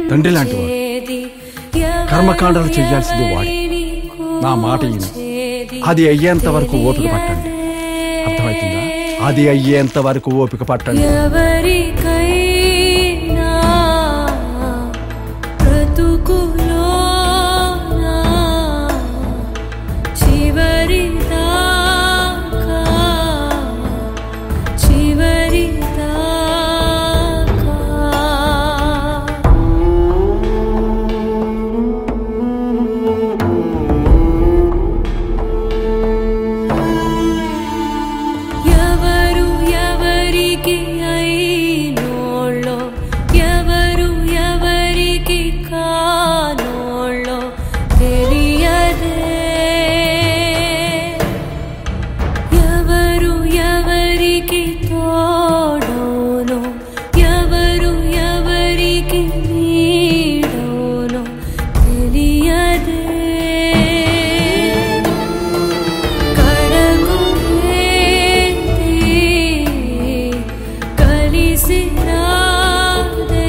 తండ్రి లాంటి వాడు కర్మకాండాలు చెయ్యాల్సింది వాడు నా మాట ఈయన అది అయ్యేంత వరకు ఓపిక పట్టండి అర్థమవుతుందా అది అయ్యేంత వరకు ఓపిక పట్టండి ఎవరికైనా బ్రతుకులోనా చివరిదాకా చివరిదాకా ఎవరు ఎవరికి అయినోళ్ళో ఎవరు ఎవరికి కానోళ్ళో తెలియదే ఎవరు ఎవరికి తోడోనో ఎవరు ఎవరికి నీడోనో తెలియదే కడగు వేది కలిసి రాదే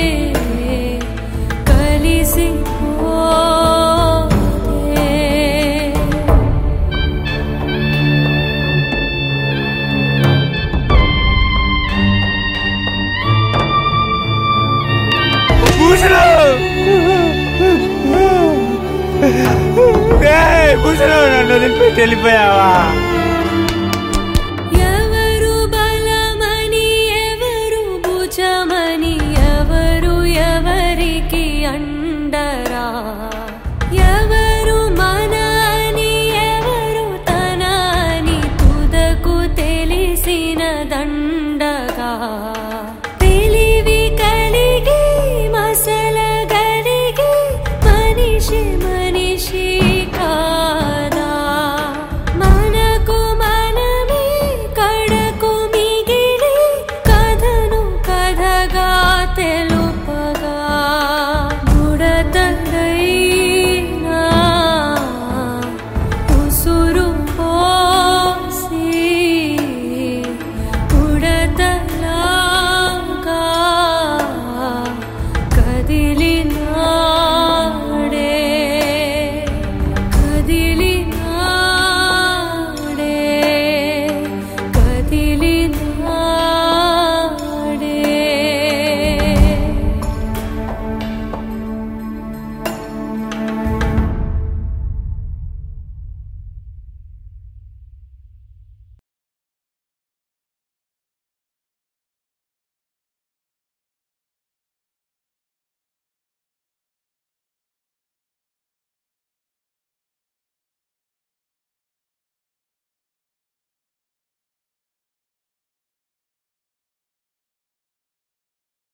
కలిసి పోదే భూషణం నన్ను వదిలిపెట్టి వెళ్ళిపోయావా